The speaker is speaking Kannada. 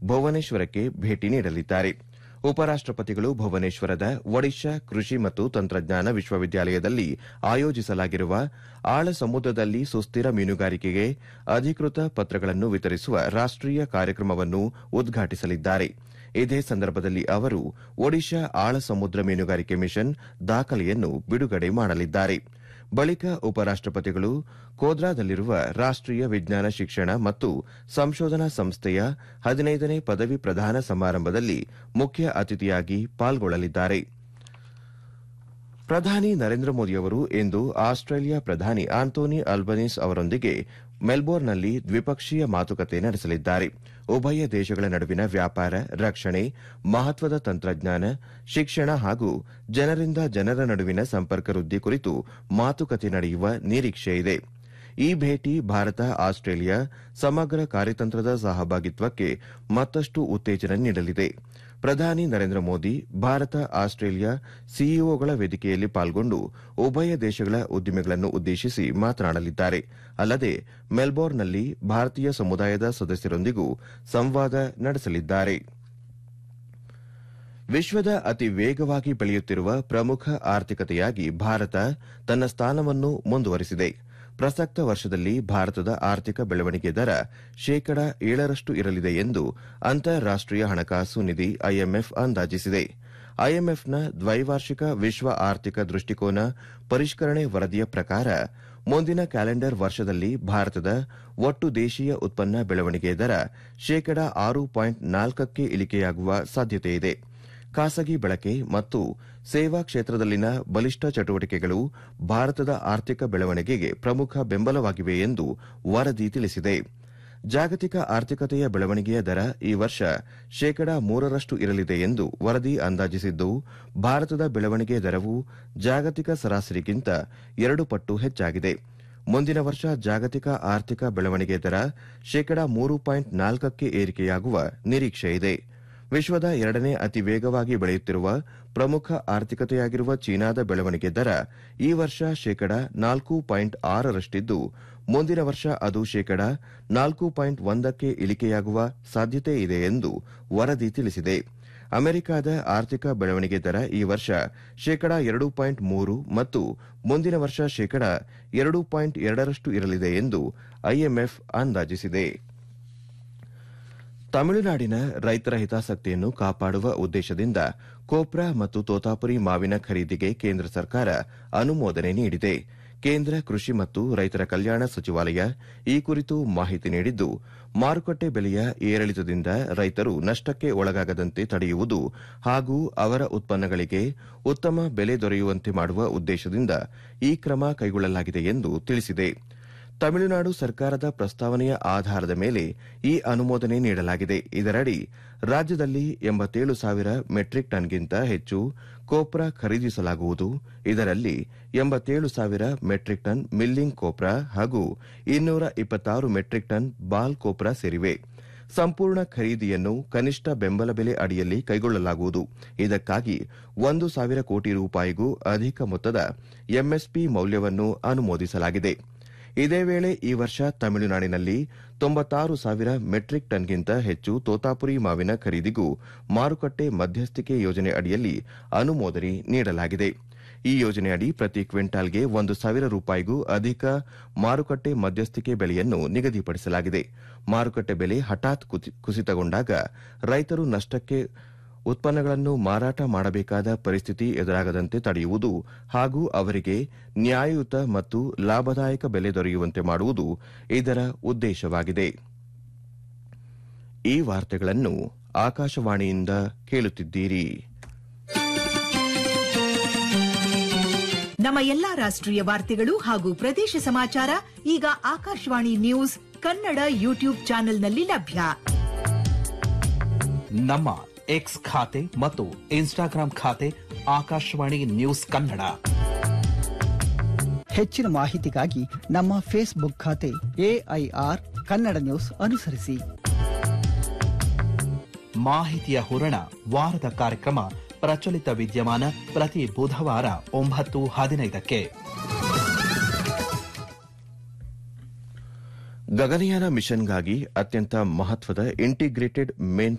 ಭುವನೇಶ್ವರಕ್ಕೆ ಭೇಟಿ ನೀಡಲಿದ್ದಾರೆ ಉಪರಾಷ್ಟಪತಿಗಳು ಭುವನೇಶ್ವರದ ಒಡಿಶಾ ಕೃಷಿ ಮತ್ತು ತಂತ್ರಜ್ಞಾನ ವಿಶ್ವವಿದ್ಯಾಲಯದಲ್ಲಿ ಆಯೋಜಿಸಲಾಗಿರುವ ಆಳ ಸಮುದ್ರದಲ್ಲಿ ಸುಸ್ಥಿರ ಮೀನುಗಾರಿಕೆಗೆ ಅಧಿಕೃತ ಪತ್ರಗಳನ್ನು ವಿತರಿಸುವ ರಾಷ್ಟೀಯ ಕಾರ್ಯಕ್ರಮವನ್ನು ಉದ್ಘಾಟಿಸಲಿದ್ದಾರೆ ಇದೇ ಸಂದರ್ಭದಲ್ಲಿ ಅವರು ಒಡಿಶಾ ಆಳ ಸಮುದ್ರ ಮೀನುಗಾರಿಕೆ ಮಿಷನ್ ದಾಖಲೆಯನ್ನು ಬಿಡುಗಡೆ ಮಾಡಲಿದ್ದಾರೆ ಬಳಿಕ ಉಪರಾಷ್ಟಪತಿಗಳು ಕೋದ್ರಾದಲ್ಲಿರುವ ರಾಷ್ಟೀಯ ವಿಜ್ಞಾನ ಶಿಕ್ಷಣ ಮತ್ತು ಸಂಶೋಧನಾ ಸಂಸ್ಥೆಯ ಹದಿನೈದನೇ ಪದವಿ ಪ್ರದಾನ ಸಮಾರಂಭದಲ್ಲಿ ಮುಖ್ಯ ಅತಿಥಿಯಾಗಿ ಪಾಲ್ಗೊಳ್ಳಲಿದ್ದಾರೆ ಪ್ರಧಾನಿ ನರೇಂದ್ರ ಮೋದಿಯವರು ಇಂದು ಆಸ್ಟ್ರೇಲಿಯಾ ಪ್ರಧಾನಿ ಆಂಟೋನಿ ಅಲ್ಬನೀಸ್ ಅವರೊಂದಿಗೆ ಮೆಲ್ಬೋರ್ನ್ನಲ್ಲಿ ದ್ವಿಪಕ್ಷೀಯ ಮಾತುಕತೆ ನಡೆಸಲಿದ್ದಾರೆ ಉಭಯ ದೇಶಗಳ ನಡುವಿನ ವ್ಯಾಪಾರ ರಕ್ಷಣೆ ಮಹತ್ವದ ತಂತ್ರಜ್ಞಾನ ಶಿಕ್ಷಣ ಹಾಗೂ ಜನರಿಂದ ಜನರ ನಡುವಿನ ಸಂಪರ್ಕ ವೃದ್ಧಿ ಕುರಿತು ಮಾತುಕತೆ ನಡೆಯುವ ನಿರೀಕ್ಷೆಯಿದೆ ಈ ಭೇಟಿ ಭಾರತ ಆಸ್ಟ್ರೇಲಿಯಾ ಸಮಗ್ರ ಕಾರ್ಯತಂತ್ರದ ಸಹಭಾಗಿತ್ವಕ್ಕೆ ಮತ್ತಷ್ಟು ಉತ್ತೇಜನ ನೀಡಲಿದೆ ಪ್ರಧಾನಿ ನರೇಂದ್ರ ಮೋದಿ ಭಾರತ ಆಸ್ಟ್ರೇಲಿಯಾ ಸಿಇಒಗಳ ವೇದಿಕೆಯಲ್ಲಿ ಪಾಲ್ಗೊಂಡು ಉಭಯ ದೇಶಗಳ ಉದ್ದಿಮೆಗಳನ್ನು ಉದ್ದೇಶಿಸಿ ಮಾತನಾಡಲಿದ್ದಾರೆ ಅಲ್ಲದೆ ಮೆಲ್ಬೋರ್ನ್ನಲ್ಲಿ ಭಾರತೀಯ ಸಮುದಾಯದ ಸದಸ್ಯರೊಂದಿಗೂ ಸಂವಾದ ನಡೆಸಲಿದ್ದಾರೆ ವಿಶ್ವದ ಅತಿ ವೇಗವಾಗಿ ಬೆಳೆಯುತ್ತಿರುವ ಪ್ರಮುಖ ಆರ್ಥಿಕತೆಯಾಗಿ ಭಾರತ ತನ್ನ ಸ್ಥಾನವನ್ನು ಮುಂದುವರಿಸಿದೆ ಪ್ರಸಕ್ತ ವರ್ಷದಲ್ಲಿ ಭಾರತದ ಆರ್ಥಿಕ ಬೆಳವಣಿಗೆ ದರ ಶೇಕಡ ಏಳರಷ್ಟು ಇರಲಿದೆ ಎಂದು ಅಂತಾರಾಷ್ಟೀಯ ಹಣಕಾಸು ನಿಧಿ ಐಎಂಎಫ್ ಅಂದಾಜಿಸಿದೆ ಐಎಂಎಫ್ನ ದ್ವೈವಾರ್ಷಿಕ ವಿಶ್ವ ಆರ್ಥಿಕ ದೃಷ್ಟಿಕೋನ ಪರಿಷ್ಕರಣೆ ವರದಿಯ ಪ್ರಕಾರ ಮುಂದಿನ ಕ್ಯಾಲೆಂಡರ್ ವರ್ಷದಲ್ಲಿ ಭಾರತದ ಒಟ್ಟು ದೇಶೀಯ ಉತ್ಪನ್ನ ಬೆಳವಣಿಗೆ ದರ ಶೇಕಡ ಆರು ಪಾಯಿಂಟ್ ನಾಲ್ಕಕ್ಕೆ ಇಳಿಕೆಯಾಗುವ ಸಾಧ್ಯತೆಯಿದೆ ಖಾಸಗಿ ಬಳಕೆ ಮತ್ತು ಸೇವಾ ಕ್ಷೇತ್ರದಲ್ಲಿನ ಬಲಿಷ್ಠ ಚಟುವಟಿಕೆಗಳು ಭಾರತದ ಆರ್ಥಿಕ ಬೆಳವಣಿಗೆಗೆ ಪ್ರಮುಖ ಬೆಂಬಲವಾಗಿವೆ ಎಂದು ವರದಿ ತಿಳಿಸಿದೆ ಜಾಗತಿಕ ಆರ್ಥಿಕತೆಯ ಬೆಳವಣಿಗೆಯ ದರ ಈ ವರ್ಷ ಶೇಕಡ ಮೂರರಷ್ಟು ಇರಲಿದೆ ಎಂದು ವರದಿ ಅಂದಾಜಿಸಿದ್ದು ಭಾರತದ ಬೆಳವಣಿಗೆ ದರವು ಜಾಗತಿಕ ಸರಾಸರಿಗಿಂತ ಎರಡು ಪಟ್ಟು ಹೆಚ್ಚಾಗಿದೆ ಮುಂದಿನ ವರ್ಷ ಜಾಗತಿಕ ಆರ್ಥಿಕ ಬೆಳವಣಿಗೆ ದರ ಶೇಕಡ ಮೂರು ಪಾಯಿಂಟ್ ನಾಲ್ಕಕ್ಕೆ ಏರಿಕೆಯಾಗುವ ನಿರೀಕ್ಷೆಯಿದೆ ವಿಶ್ವದ ಎರಡನೇ ಅತಿ ವೇಗವಾಗಿ ಬೆಳೆಯುತ್ತಿರುವ ಪ್ರಮುಖ ಆರ್ಥಿಕತೆಯಾಗಿರುವ ಚೀನಾದ ಬೆಳವಣಿಗೆ ದರ ಈ ವರ್ಷ ಶೇಕಡ ನಾಲ್ಕು ಪಾಯಿಂಟ್ ಆರರಷ್ಟಿದ್ದು ಮುಂದಿನ ವರ್ಷ ಅದು ಶೇಕಡ ನಾಲ್ಕು ಪಾಯಿಂಟ್ ಒಂದಕ್ಕೆ ಇಳಿಕೆಯಾಗುವ ಸಾಧ್ಯತೆ ಇದೆ ಎಂದು ವರದಿ ತಿಳಿಸಿದೆ ಅಮೆರಿಕದ ಆರ್ಥಿಕ ಬೆಳವಣಿಗೆ ದರ ಈ ವರ್ಷ ಶೇಕಡ ಎರಡು ಪಾಯಿಂಟ್ ಮೂರು ಮತ್ತು ಮುಂದಿನ ವರ್ಷ ಶೇಕಡ ಎರಡು ಪಾಯಿಂಟ್ ಎರಡರಷ್ಟು ಇರಲಿದೆ ಎಂದು ಐಎಂಎಫ್ ಅಂದಾಜಿಸಿದೆ ತಮಿಳುನಾಡಿನ ರೈತರ ಹಿತಾಸಕ್ತಿಯನ್ನು ಕಾಪಾಡುವ ಉದ್ದೇಶದಿಂದ ಕೋಪ್ರಾ ಮತ್ತು ತೋತಾಪುರಿ ಮಾವಿನ ಖರೀದಿಗೆ ಕೇಂದ್ರ ಸರ್ಕಾರ ಅನುಮೋದನೆ ನೀಡಿದೆ ಕೇಂದ್ರ ಕೃಷಿ ಮತ್ತು ರೈತರ ಕಲ್ಯಾಣ ಸಚಿವಾಲಯ ಈ ಕುರಿತು ಮಾಹಿತಿ ನೀಡಿದ್ದು ಮಾರುಕಟ್ಟೆ ಬೆಲೆಯ ಏರಿಳಿತದಿಂದ ರೈತರು ನಷ್ಟಕ್ಕೆ ಒಳಗಾಗದಂತೆ ತಡೆಯುವುದು ಹಾಗೂ ಅವರ ಉತ್ಪನ್ನಗಳಿಗೆ ಉತ್ತಮ ಬೆಲೆ ದೊರೆಯುವಂತೆ ಮಾಡುವ ಉದ್ದೇಶದಿಂದ ಈ ಕ್ರಮ ಕೈಗೊಳ್ಳಲಾಗಿದೆ ಎಂದು ತಿಳಿಸಿದೆ ತಮಿಳುನಾಡು ಸರ್ಕಾರದ ಪ್ರಸ್ತಾವನೆಯ ಆಧಾರದ ಮೇಲೆ ಈ ಅನುಮೋದನೆ ನೀಡಲಾಗಿದೆ ಇದರಡಿ ರಾಜ್ಯದಲ್ಲಿ ಎಂಬತ್ತೇಳು ಸಾವಿರ ಮೆಟ್ರಿಕ್ ಟನ್ಗಿಂತ ಹೆಚ್ಚು ಕೋಪ್ರಾ ಖರೀದಿಸಲಾಗುವುದು ಇದರಲ್ಲಿ ಎಂಬತ್ತೇಳು ಸಾವಿರ ಮೆಟ್ರಿಕ್ ಟನ್ ಮಿಲ್ಲಿಂಗ್ ಕೋಪ್ರಾ ಹಾಗೂ ಇನ್ನೂರ ಇಪ್ಪತ್ತಾರು ಮೆಟ್ರಿಕ್ ಟನ್ ಬಾಲ್ ಕೋಪ್ರಾ ಸೇರಿವೆ ಸಂಪೂರ್ಣ ಖರೀದಿಯನ್ನು ಕನಿಷ್ಠ ಬೆಂಬಲ ಬೆಲೆ ಅಡಿಯಲ್ಲಿ ಕೈಗೊಳ್ಳಲಾಗುವುದು ಇದಕ್ಕಾಗಿ ಒಂದು ಸಾವಿರ ಕೋಟಿ ರೂಪಾಯಿಗೂ ಅಧಿಕ ಮೊತ್ತದ ಎಂಎಸ್ಪಿ ಮೌಲ್ಯವನ್ನು ಅನುಮೋದಿಸಲಾಗಿದೆ ಇದೇ ವೇಳೆ ಈ ವರ್ಷ ತಮಿಳುನಾಡಿನಲ್ಲಿ ತೊಂಬತ್ತಾರು ಸಾವಿರ ಮೆಟ್ರಿಕ್ ಟನ್ಗಿಂತ ಹೆಚ್ಚು ತೋತಾಪುರಿ ಮಾವಿನ ಖರೀದಿಗೂ ಮಾರುಕಟ್ಟೆ ಮಧ್ಯಸ್ಥಿಕೆ ಯೋಜನೆ ಅಡಿಯಲ್ಲಿ ಅನುಮೋದನೆ ನೀಡಲಾಗಿದೆ ಈ ಯೋಜನೆಯಡಿ ಪ್ರತಿ ಕ್ವಿಂಟಾಲ್ಗೆ ಒಂದು ಸಾವಿರ ರೂಪಾಯಿಗೂ ಅಧಿಕ ಮಾರುಕಟ್ಟೆ ಮಧ್ಯಸ್ಥಿಕೆ ಬೆಲೆಯನ್ನು ನಿಗದಿಪಡಿಸಲಾಗಿದೆ ಮಾರುಕಟ್ಟೆ ಬೆಲೆ ಹಠಾತ್ ಕುಸಿತಗೊಂಡಾಗ ರೈತರು ನಷ್ಟಕ್ಕೆ ಉತ್ಪನ್ನಗಳನ್ನು ಮಾರಾಟ ಮಾಡಬೇಕಾದ ಪರಿಸ್ಥಿತಿ ಎದುರಾಗದಂತೆ ತಡೆಯುವುದು ಹಾಗೂ ಅವರಿಗೆ ನ್ಯಾಯಯುತ ಮತ್ತು ಲಾಭದಾಯಕ ಬೆಲೆ ದೊರೆಯುವಂತೆ ಮಾಡುವುದು ಇದರ ಉದ್ದೇಶವಾಗಿದೆ ಈ ವಾರ್ತೆಗಳನ್ನು ಆಕಾಶವಾಣಿಯಿಂದ ಕೇಳುತ್ತಿದ್ದೀರಿ ನಮ್ಮ ಎಲ್ಲಾ ರಾಷ್ಟ್ರೀಯ ವಾರ್ತೆಗಳು ಹಾಗೂ ಪ್ರದೇಶ ಸಮಾಚಾರ ಈಗ ಆಕಾಶವಾಣಿ ನ್ಯೂಸ್ ಕನ್ನಡ ಯೂಟ್ಯೂಬ್ ಚಾನೆಲ್ನಲ್ಲಿ ಲಭ್ಯ ನಮ್ಮ ಎಕ್ಸ್ ಖಾತೆ ಮತ್ತು ಇನ್ಸ್ಟಾಗ್ರಾಂ ಖಾತೆ ಆಕಾಶವಾಣಿ ನ್ಯೂಸ್ ಕನ್ನಡ ಹೆಚ್ಚಿನ ಮಾಹಿತಿಗಾಗಿ ನಮ್ಮ ಫೇಸ್ಬುಕ್ ಖಾತೆ ಎಐಆರ್ ಕನ್ನಡ ನ್ಯೂಸ್ ಅನುಸರಿಸಿ ಮಾಹಿತಿಯ ಹೂರಣ ವಾರದ ಕಾರ್ಯಕ್ರಮ ಪ್ರಚಲಿತ ವಿದ್ಯಮಾನ ಪ್ರತಿ ಬುಧವಾರ ಒಂಬತ್ತು ಹದಿನೈದಕ್ಕೆ ಗಗನಯಾನ ಮಿಷನ್ಗಾಗಿ ಅತ್ಯಂತ ಮಹತ್ವದ ಇಂಟಿಗ್ರೇಟೆಡ್ ಮೇನ್